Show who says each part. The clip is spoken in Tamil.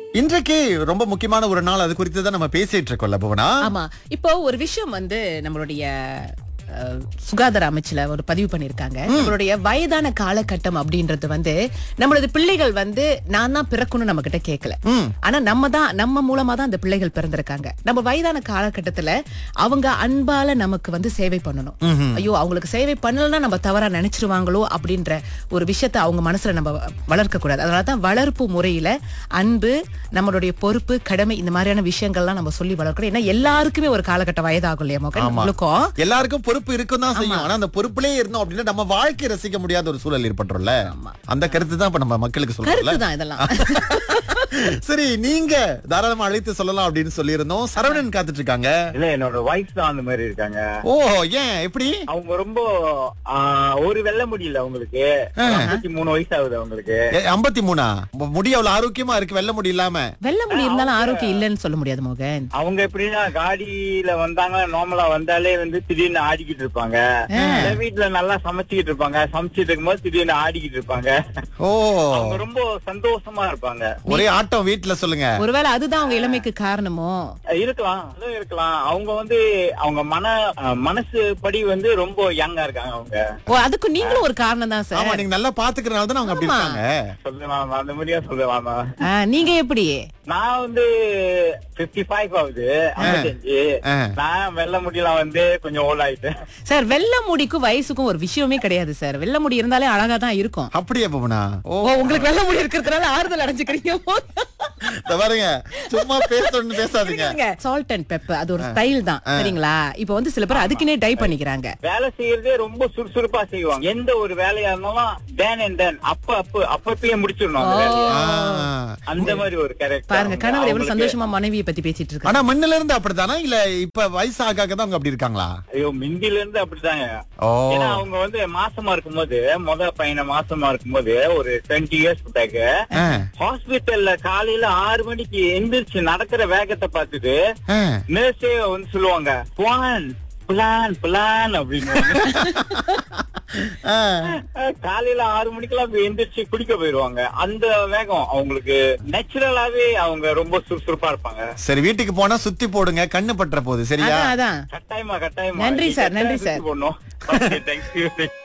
Speaker 1: இன்றைக்கு ரொம்ப முக்கியமான ஒரு நாள் அது குறித்து தான் நம்ம பேசிட்டு இருக்கோம்ல புவனா
Speaker 2: ஆமா இப்போ ஒரு விஷயம் வந்து நம்மளுடைய அஹ், சுகாதார அமைச்சுல ஒரு பதிவு பண்ணிருக்காங்க நம்மளுடைய வயதான காலகட்டம் அப்படின்றது வந்து நம்மளது பிள்ளைகள் வந்து நான் தான் பிறக்கணும்னு நம்ம கிட்ட கேட்கல ஆனா நம்ம தான் நம்ம மூலமா தான் அந்த பிள்ளைகள் பிறந்திருக்காங்க நம்ம வயதான காலகட்டத்துல அவங்க அன்பால நமக்கு வந்து சேவை பண்ணணும் ஐயோ அவங்களுக்கு சேவை பண்ணலன்னா நம்ம தவறா நினைச்சிருவாங்களோ அப்படின்ற ஒரு விஷயத்த அவங்க மனசுல நம்ம வளர்க்க கூடாது அதனால தான் வளர்ப்பு முறையில அன்பு நம்மளுடைய பொறுப்பு கடமை இந்த மாதிரியான விஷயங்கள்லாம் நம்ம சொல்லி வளர்க்கணும் ஏன்னா எல்லாருக்குமே ஒரு காலகட்டம் வயதாகும் இல்லையா மோகன் உங்களுக்கும்
Speaker 1: எல்லாருக்கும் பொறுப்பு இருக்கும் தான் செய்யும் ஆனா அந்த பொறுப்புலயே இருந்தோம் அப்படின்னா நம்ம வாழ்க்கை ரசிக்க முடியாத ஒரு சூழல் ஏற்பட்டுரும்ல அந்த கருத்து தான் இப்ப நம்ம மக்களுக்கு சொல்றோம்ல
Speaker 2: கருத்து தான் இதெல்லாம்
Speaker 1: சரி நீங்க தாராளமா அழைத்து சொல்லலாம் அப்படின்னு சொல்லியிருந்தோம் சரவணன் காத்துட்டு இருக்காங்க
Speaker 3: இல்ல என்னோட வைஃப் தான் அந்த மாதிரி இருக்காங்க
Speaker 1: ஓ ஏன் எப்படி
Speaker 3: அவங்க ரொம்ப ஆ, ஒரு வெள்ள முடியல அவங்களுக்கு ஐம்பத்தி மூணு வயசு ஆகுது அவங்களுக்கு
Speaker 1: ஐம்பத்தி மூணா முடி அவ்வளவு ஆரோக்கியமா இருக்கு வெள்ள முடி இல்லாம
Speaker 2: வெள்ள முடி இருந்தாலும் ஆரோக்கியம் இல்லைன்னு சொல்ல முடியாது மோகன்
Speaker 3: அவங்க எப்படின்னா காடியில வந்தாங்க நார்மலா வந்தாலே வந்து திடீர்னு ஆடிக்கிட்டு இருப்பாங்க இல்ல வீட்டுல நல்லா சமைச்சுக்கிட்டு இருப்பாங்க சமைச்சிட்டு இருக்கும்போது திடீர்னு ஆடிக்கிட்டு இருப்பாங்க
Speaker 1: ஓ
Speaker 3: அவங்க ரொம்ப சந்தோஷமா இருப்பாங்க
Speaker 1: ஒரே ஆட்டம் வீட்டுல சொல்லுங்க
Speaker 2: ஒருவேளை அதுதான் அவங்க இளமைக்கு காரணமோ
Speaker 3: இருக்கலாம் அதுவும் இருக்கலாம் அவங்க வந்து அவங்க மன அஹ், மனசு படி வந்து ரொம்ப யங்கா இருக்காங்க அவங்க
Speaker 2: ஓ அதுக்கு நீங்களும் ஒரு காரணம் தான்
Speaker 1: ஆமா
Speaker 2: சார்
Speaker 1: நீங்க நல்லா பாத்துக்கிறனால தான் அவங்க அப்படி
Speaker 2: ஆமா.
Speaker 1: இருக்காங்க
Speaker 3: சொல்லுவாங்க அந்த மாதிரியா சொல்லுவாங்க
Speaker 2: ஆ, நீங்க எப்படி
Speaker 3: நான் வந்து 55 ஃபைவ் ஆகுது ஐம்பத்தஞ்சு
Speaker 1: ஆ.
Speaker 3: நான் வெள்ள முடியல வந்து கொஞ்சம் ஓல்ட் ஆயிட்டேன்
Speaker 2: சார் வெள்ள முடிக்கும் வயசுக்கும் ஒரு விஷயமே கிடையாது சார் வெள்ள முடி இருந்தாலே அழகா தான் இருக்கும்
Speaker 1: அப்படியே புவனா ஓ
Speaker 2: ஓ உங்களுக்கு வெள்ள முடி இருக்கிறதுனால ஆறுதல் அடைஞ்சுக்கிறீங்க
Speaker 1: இத பாருங்க சும்மா பேசணும்னு பேசாதீங்க
Speaker 2: சால்ட் அண்ட் பெப்பர் அது ஒரு ஸ்டைல் தான் சரிங்களா இப்போ வந்து சில பேர் அதுக்குன்னே டை பண்ணிக்கிறாங்க
Speaker 3: வேலை செய்யறதே ரொம்ப சுறுசுறுப்பா செய்வாங்க எந்த ஒரு வேலையா இருந்தாலும் டேன் அண்ட் டேன் அப்ப அப்ப அப்பப்பயே முடிச்சிடணும் அந்த வேலையை
Speaker 1: ஆ.
Speaker 3: அந்த மாதிரி ஒரு கேரக்டர்
Speaker 2: பாருங்க கணவர் எவ்வளவு சந்தோஷமா மனைவியை பத்தி பேசிட்டு இருக்காங்க
Speaker 1: ஆனா முன்னில இருந்து அப்படித்தானா இல்ல இப்ப வயசு ஆக ஆக தான் அவங்க அப்படி இருக்காங்களா
Speaker 3: ஐயோ மிந்தில இருந்து அப்படிதாங்க
Speaker 1: ஓ
Speaker 3: ஏன்னா அவங்க வந்து மாசமா இருக்கும்போது முத பையனை மாசமா இருக்கும்போது ஒரு டுவெண்ட்டி இயர்ஸ் பேக்கு
Speaker 1: ஆ,
Speaker 3: ஹாஸ்பிட்டல்ல காலையில ஆறு மணிக்கு எந்திரிச்சு நடக்கிற வேகத்தை பார்த்துட்டு
Speaker 1: ஆ.
Speaker 3: நர்ஸே வந்து சொல்லுவாங்க பிளான் பிளான் பிளான் அப்படின்னு
Speaker 1: ஆ.
Speaker 3: காலையில ஆறு மணிக்கெல்லாம் எந்திரிச்சு குடிக்க போயிருவாங்க அந்த வேகம் அவங்களுக்கு நேச்சுரலாவே அவங்க ரொம்ப சுறுசுறுப்பா இருப்பாங்க
Speaker 1: சரி வீட்டுக்கு போனா சுத்தி போடுங்க கண்ணு பற்ற போகுது சரியா
Speaker 2: அதான் அதான்
Speaker 3: கட்டாயமா கட்டாயமா
Speaker 2: நன்றி
Speaker 3: நீ
Speaker 2: சார், நன்றி
Speaker 3: கட்டாயம்
Speaker 2: சார்.
Speaker 3: சுத்தி போடணும் தேங்க்யூ